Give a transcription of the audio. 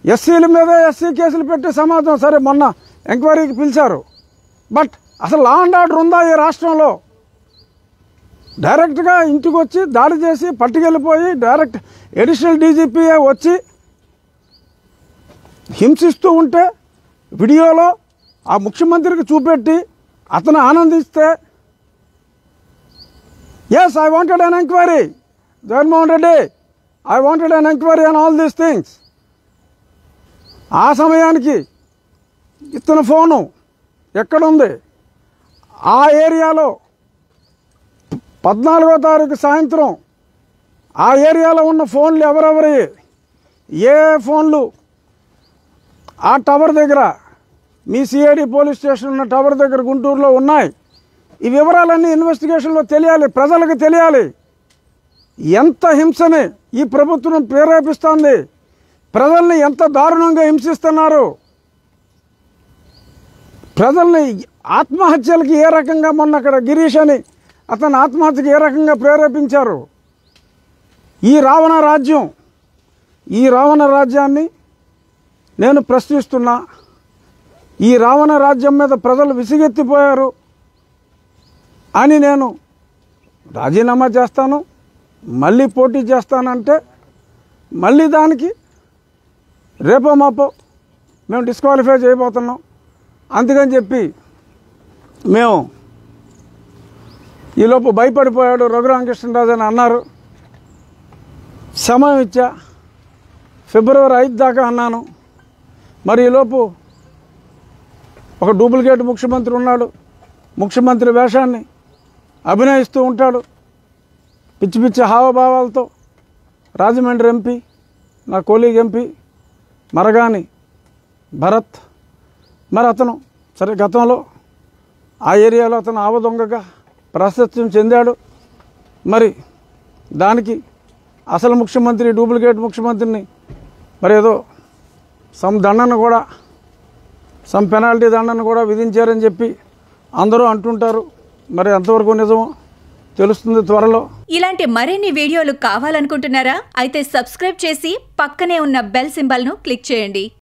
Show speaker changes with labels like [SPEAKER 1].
[SPEAKER 1] ఎస్సీల మీద ఎస్సీ కేసులు పెట్టి సమాజం సరే మొన్న ఎంక్వైరీకి పిలిచారు బట్ అసలు లా అండ్ ఆర్డర్ ఉందా ఈ రాష్ట్రంలో డైరెక్ట్గా ఇంటికి వచ్చి దాడి చేసి పట్టుకెళ్ళిపోయి డైరెక్ట్ ఎడిషనల్ డీజీపీఏ వచ్చి హింసిస్తూ ఉంటే వీడియోలో ఆ ముఖ్యమంత్రికి చూపెట్టి అతను ఆనందిస్తే yes I wanted an enquiry Jaganmohan Reddy I wanted an enquiry on all these things ఆ సమయానికి ఇతని ఫోను ఎక్కడుంది ఆ ఏరియాలో పద్నాలుగో తారీఖు సాయంత్రం ఆ ఏరియాలో ఉన్న ఫోన్లు ఎవరెవరి ఏ ఫోన్లు ఆ టవర్ దగ్గర మీ సిఐడి పోలీస్ స్టేషన్ ఉన్న టవర్ దగ్గర గుంటూరులో ఉన్నాయి ఈ వివరాలన్నీ ఇన్వెస్టిగేషన్లో తెలియాలి ప్రజలకు తెలియాలి ఎంత హింసని ఈ ప్రభుత్వం ప్రేరేపిస్తోంది ప్రజల్ని ఎంత దారుణంగా హింసిస్తున్నారు ప్రజల్ని ఆత్మహత్యలకి ఏ రకంగా మొన్న అక్కడ గిరీష్ అని అతను ఆత్మహత్యకి ఏ రకంగా ప్రేరేపించారు ఈ రావణ రాజ్యం ఈ రావణ రాజ్యాన్ని నేను ప్రశ్నిస్తున్నా ఈ రావణ రాజ్యం మీద ప్రజలు విసిగెత్తిపోయారు అని నేను రాజీనామా చేస్తాను మళ్ళీ పోటీ చేస్తానంటే మళ్ళీ దానికి రేపో మాపో మేము డిస్క్వాలిఫై చేయబోతున్నాం అందుకని చెప్పి మేము ఈలోపు భయపడిపోయాడు రఘురామకృష్ణరాజు అని అన్నారు సమయం ఇచ్చా ఫిబ్రవరి ఐదు దాకా అన్నాను మరి ఈలోపు ఒక డూప్లికేట్ ముఖ్యమంత్రి ఉన్నాడు ముఖ్యమంత్రి వేషాన్ని అభినయిస్తూ ఉంటాడు పిచ్చి పిచ్చి హావభావాలతో రాజమండ్రి ఎంపీ నా కోలీగ్ ఎంపీ మరగాని భరత్ మరి అతను సరే గతంలో ఆ ఏరియాలో అతను ఆవదొంగగా ప్రసిద్ధం చెందాడు మరి దానికి అసలు ముఖ్యమంత్రి డూప్లికేట్ ముఖ్యమంత్రిని మరి ఏదో సమ్ దండను కూడా సమ్ పెనాల్టీ దండను కూడా విధించారని చెప్పి అందరూ అంటుంటారు మరి ఎంతవరకు నిజమో తెలుస్తుంది త్వరలో
[SPEAKER 2] ఇలాంటి మరిన్ని వీడియోలు కావాలనుకుంటున్నారా అయితే సబ్స్క్రైబ్ చేసి పక్కనే ఉన్న బెల్ సింబల్ను క్లిక్ చేయండి